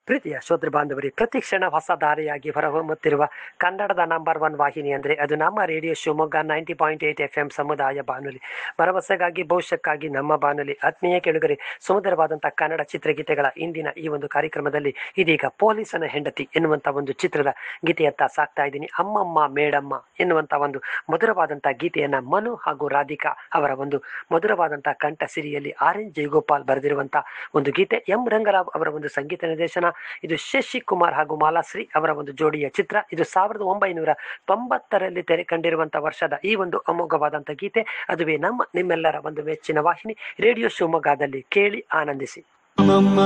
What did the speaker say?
ಪ್ರೀತಿಯ ಶ್ರೋತೃ ಬಾಂಧವರಿ ಪ್ರತಿ ಕ್ಷಣ ಹೊಸ ದಾರಿಯಾಗಿ ಹೊರಹೊಮ್ಮುತ್ತಿರುವ ಕನ್ನಡದ ನಂಬರ್ ಒನ್ ವಾಹಿನಿ ಅಂದರೆ ಅದು ನಮ್ಮ radio Shivamogga ninety point eight F M ಸಮುದಾಯ ಬಾನುಲಿ ಭರವಸೆಗಾಗಿ ಭವಿಷ್ಯಕ್ಕಾಗಿ ನಮ್ಮ ಬಾನುಲಿ ಆತ್ಮೀಯ ಕೆಳಗರೆ ಸುಮಧುರವಾದಂಥ ಕನ್ನಡ ಚಿತ್ರಗೀತೆಗಳ ಇಂದಿನ ಈ ಒಂದು ಕಾರ್ಯಕ್ರಮದಲ್ಲಿ ಇದೀಗ ಪೊಲೀಸನ ಹೆಂಡತಿ ಎನ್ನುವಂಥ ಒಂದು ಚಿತ್ರದ ಗೀತೆಯತ್ತ ಸಾಕ್ತಾ ಇದ್ದೀನಿ ಅಮ್ಮಮ್ಮ ಮೇಡಮ್ಮ ಎನ್ನುವಂಥ ಒಂದು ಮಧುರವಾದಂಥ ಗೀತೆಯನ್ನ ಮನು ಹಾಗೂ ರಾಧಿಕಾ ಅವರ ಒಂದು ಮಧುರವಾದಂಥ ಕಂಠ ಸಿರಿಯಲ್ಲಿ ಆರ್ ಎನ್ ಜಯಗೋಪಾಲ್ ಬರೆದಿರುವಂಥ ಒಂದು ಗೀತೆ ಎಂ ರಂಗರಾವ್ ಅವರ ಒಂದು ಸಂಗೀತ ನಿರ್ದೇಶನ ಇದು ಶಶಿ ಕುಮಾರ್ ಹಾಗೂ ಮಾಲಾಶ್ರೀ ಅವರ ಒಂದು ಜೋಡಿಯ ಚಿತ್ರ ಇದು ಸಾವಿರದ ಒಂಬೈನೂರ ತೊಂಬತ್ತರಲ್ಲಿ ತೆರೆ ಕಂಡಿರುವಂಥ ವರ್ಷದ ಈ ಒಂದು ಅಮೋಘವಾದಂಥ ಗೀತೆ ಅದುವೇ ನಮ್ಮ ನಿಮ್ಮೆಲ್ಲರ ಒಂದು ಮೆಚ್ಚಿನ ವಾಹಿನಿ ರೇಡಿಯೋ ಶಿವಮೊಗ್ಗದಲ್ಲಿ ಕೇಳಿ ಆನಂದಿಸಿ ನಮ್ಮ